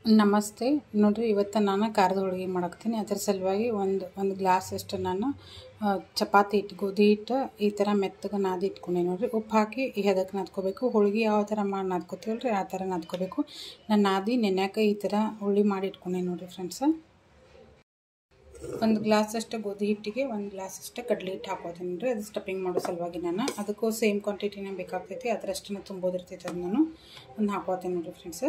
ನಮಸ್ತೆ ನೋಡಿರಿ ಇವತ್ತು ನಾನು ಖಾರದ ಹೋಳಿಗೆ ಮಾಡಾಕ್ತೀನಿ ಅದ್ರ ಸಲುವಾಗಿ ಒಂದು ಒಂದು ಗ್ಲಾಸ್ ಅಷ್ಟು ನಾನು ಆ, ಚಪಾತಿ ಹಿಟ್ಟು ಗೋಧಿ ಹಿಟ್ಟು ಈ ಥರ ಮೆತ್ತಗೆ ನಾದಿ ಇಟ್ಕೊಂಡೆ ನೋಡಿರಿ ಉಪ್ಪು ಹಾಕಿ ಅದಕ್ಕೆ ನಾದ್ಕೋಬೇಕು ಹೋಳಿಗೆ ಯಾವ ಥರ ಮಾಡಿ ನಾದ್ಕೋತೀವಲ್ಲ ರೀ ಆ ಥರ ನಾದ್ಕೋಬೇಕು ನಾನು ನಾದಿ ನೆನ್ಯಾಕ ಈ ಥರ ಹುಳಿ ಮಾಡಿ ಇಟ್ಕೊಂಡೆ ನೋಡಿರಿ ಫ್ರೆಂಡ್ಸ ಒಂದು ಗ್ಲಾಸ್ ಅಷ್ಟು ಗೋಧಿ ಹಿಟ್ಟಿಗೆ ಒಂದು ಗ್ಲಾಸ್ ಅಷ್ಟು ಕಡಲೆ ಹಿಟ್ಟು ಹಾಕೋತೀನಿ ನೋಡಿರಿ ಅದು ಸ್ಟಫಿಂಗ್ ಮಾಡೋ ಸಲುವಾಗಿ ನಾನು ಅದಕ್ಕೂ ಸೇಮ್ ಕ್ವಾಂಟಿಟಿನೇ ಬೇಕಾಗ್ತೈತಿ ಅದರಷ್ಟನ್ನು ತುಂಬೋದಿರ್ತೈತೆ ಅದು ನಾನು ಒಂದು ಹಾಕೋತೀನಿ ನೋಡಿರಿ ಫ್ರೆಂಡ್ಸ್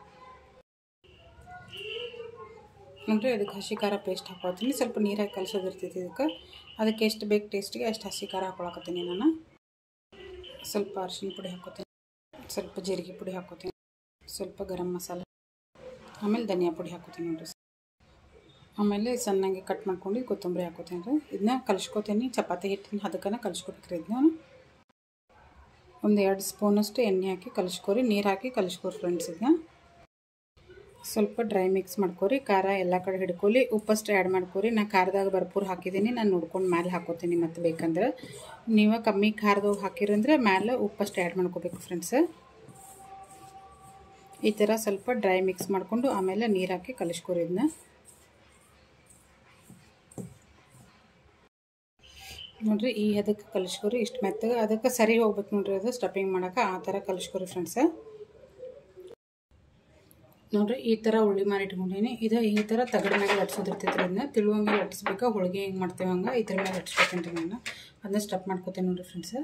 ನೋಡಿರಿ ಅದಕ್ಕೆ ಹಸಿ ಖಾರ ಪೇಸ್ಟ್ ಹಾಕೋತೀನಿ ಸ್ವಲ್ಪ ನೀರಾಗಿ ಕಲಸೋದಿರ್ತೈತಿ ಇದಕ್ಕೆ ಅದಕ್ಕೆ ಎಷ್ಟು ಬೇಕು ಟೇಸ್ಟಿಗೆ ಅಷ್ಟು ಹಸಿ ಖಾರ ಹಾಕೊಳಕತ್ತೀನಿ ನಾನು ಸ್ವಲ್ಪ ಅರಿಶಿನ ಪುಡಿ ಹಾಕೋತೀನಿ ಸ್ವಲ್ಪ ಜೀರಿಗೆ ಪುಡಿ ಹಾಕೋತೀನಿ ಸ್ವಲ್ಪ ಗರಂ ಮಸಾಲೆ ಆಮೇಲೆ ಧನಿಯಾ ಪುಡಿ ಹಾಕೋತೀನಿ ನೋಡಿರಿ ಆಮೇಲೆ ಸಣ್ಣಗೆ ಕಟ್ ಮಾಡ್ಕೊಂಡು ಕೊತ್ತಂಬರಿ ಹಾಕೋತೀನಿ ರೀ ಇದನ್ನ ಕಲಿಸ್ಕೊತೀನಿ ಚಪಾತಿ ಹಿಟ್ಟಿನ ಅದಕ್ಕನ ಕಲಿಸ್ಕೊಬೇಕ್ರಿ ಇದನ್ನ ಒಂದು ಎರಡು ಸ್ಪೂನಷ್ಟು ಎಣ್ಣೆ ಹಾಕಿ ಕಲಿಸ್ಕೊರಿ ನೀರು ಹಾಕಿ ಕಲಿಸ್ಕೊರಿ ಫ್ರೆಂಡ್ಸ್ ಇದನ್ನ ಸ್ವಲ್ಪ ಡ್ರೈ ಮಿಕ್ಸ್ ಮಾಡ್ಕೊರಿ ಖಾರ ಎಲ್ಲ ಕಡೆ ಹಿಡ್ಕೊಲಿ ಉಪ್ಪಷ್ಟು ಆ್ಯಡ್ ಮಾಡ್ಕೊರಿ ನಾ ಖಾರದಾಗ ಭರ್ಪೂರ್ ಹಾಕಿದ್ದೀನಿ ನಾನು ನೋಡ್ಕೊಂಡು ಮ್ಯಾಲೆ ಹಾಕೋತೀನಿ ಮತ್ತು ಬೇಕಂದ್ರೆ ನೀವು ಕಮ್ಮಿ ಖಾರದಾಗ ಹಾಕಿರಂದ್ರೆ ಮ್ಯಾಲೆ ಉಪ್ಪಷ್ಟು ಆ್ಯಡ್ ಮಾಡ್ಕೋಬೇಕು ಫ್ರೆಂಡ್ಸ್ ಈ ಥರ ಸ್ವಲ್ಪ ಡ್ರೈ ಮಿಕ್ಸ್ ಮಾಡಿಕೊಂಡು ಆಮೇಲೆ ನೀರು ಹಾಕಿ ಕಲಿಸ್ಕೊರಿ ಇದನ್ನ ನೋಡ್ರಿ ಈ ಅದಕ್ಕೆ ಕಲಿಸ್ಕೊರಿ ಇಷ್ಟು ಮೆತ್ತಗೆ ಅದಕ್ಕೆ ಸರಿ ಹೋಗ್ಬೇಕು ನೋಡ್ರಿ ಅದು ಸ್ಟಫಿಂಗ್ ಮಾಡೋಕೆ ಆ ಥರ ಕಲಿಸ್ಕೊರಿ ಫ್ರೆಂಡ್ಸ ನೋಡ್ರಿ ಈ ಥರ ಉಳ್ಳಿ ಮಾಡಿ ಇಟ್ಕೊಂಡೀನಿ ಇದು ಈ ಥರ ತಗಡ ಮೇಲೆ ಲಟ್ಸೋದಿರ್ತೈತೆ ಅದನ್ನ ತಿಳುವಂಗೆ ಲಟ್ಸ್ಬೇಕು ಹೋಳಿಗೆ ಹೆಂಗೆ ಮಾಡ್ತೇವೆ ಹಂಗೆ ಈ ಥರ ಮೇಲೆ ಲಟ್ಸ್ಕೊತೀನಿ ರೀ ನಾನು ಅದನ್ನ ಸ್ಟಫ್ ಮಾಡ್ಕೋತೀನಿ ನೋಡ್ರಿ ಫ್ರೆಂಡ್ಸ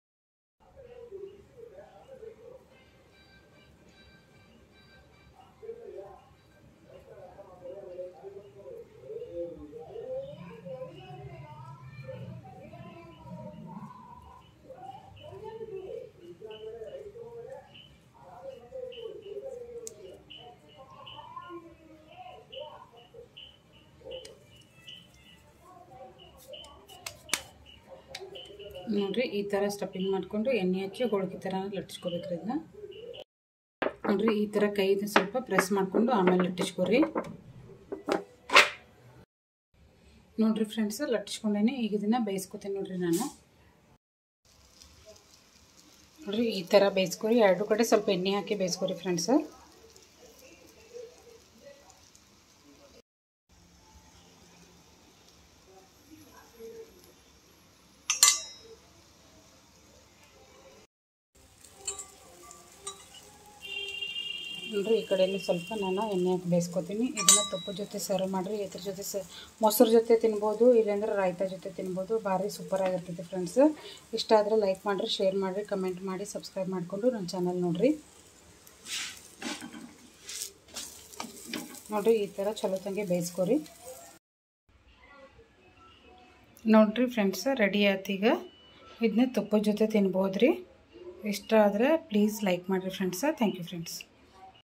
ನೋಡ್ರಿ ಈ ಥರ ಸ್ಟಫಿಂಗ್ ಮಾಡಿಕೊಂಡು ಎಣ್ಣೆ ಹಚ್ಚಿ ಹೋಳಿಗೆ ಥರ ಲಟ್ಟಿಸ್ಕೋಬೇಕ್ರಿ ಇದನ್ನ ನೋಡ್ರಿ ಈ ಥರ ಕೈದು ಸ್ವಲ್ಪ ಪ್ರೆಸ್ ಮಾಡಿಕೊಂಡು ಆಮೇಲೆ ಲಟ್ಟಿಸ್ಕೊರಿ ನೋಡ್ರಿ ಫ್ರೆಂಡ್ಸ್ ಲಟ್ಟಿಸ್ಕೊಂಡೇನೆ ಈಗ ಇದನ್ನ ಬೇಯಿಸ್ಕೊತೀನಿ ನೋಡ್ರಿ ನಾನು ನೋಡ್ರಿ ಈ ಥರ ಬೇಯಿಸ್ಕೊರಿ ಎರಡು ಕಡೆ ಸ್ವಲ್ಪ ಎಣ್ಣೆ ಹಾಕಿ ಬೇಯಿಸ್ಕೊರಿ ಫ್ರೆಂಡ್ಸ್ ನೋಡ್ರಿ ಈ ಕಡೆಯಲ್ಲಿ ಸ್ವಲ್ಪ ನಾನು ಎಣ್ಣೆ ಹಾಕಿ ಬೇಯಿಸ್ಕೊತೀನಿ ಇದನ್ನು ತುಪ್ಪದ ಜೊತೆ ಸರ್ವ್ ಮಾಡಿರಿ ಇದ್ರ ಜೊತೆ ಸ ಮೊಸರು ಜೊತೆ ತಿನ್ಬೋದು ಇಲ್ಲಾಂದ್ರೆ ರಾಯ್ತ ಜೊತೆ ತಿನ್ಬೋದು ಭಾರಿ ಸೂಪರ್ ಆಗಿರ್ತೈತೆ ಫ್ರೆಂಡ್ಸ್ ಇಷ್ಟ ಆದರೆ ಲೈಕ್ ಮಾಡಿರಿ ಶೇರ್ ಮಾಡಿರಿ ಕಮೆಂಟ್ ಮಾಡಿ ಸಬ್ಸ್ಕ್ರೈಬ್ ಮಾಡಿಕೊಂಡು ನನ್ನ ಚಾನಲ್ ನೋಡಿರಿ ನೋಡಿರಿ ಈ ಥರ ಚಲೋ ತಂಗೆ ಬೇಯಿಸ್ಕೊರಿ ನೋಡಿರಿ ಫ್ರೆಂಡ್ಸ್ ರೆಡಿ ಆಯ್ತೀಗ ಇದನ್ನ ತುಪ್ಪದ ಜೊತೆ ತಿನ್ಬೋದು ರೀ ಇಷ್ಟ ಆದರೆ ಪ್ಲೀಸ್ ಲೈಕ್ ಮಾಡಿರಿ ಫ್ರೆಂಡ್ಸ ಥ್ಯಾಂಕ್ ಯು ಫ್ರೆಂಡ್ಸ್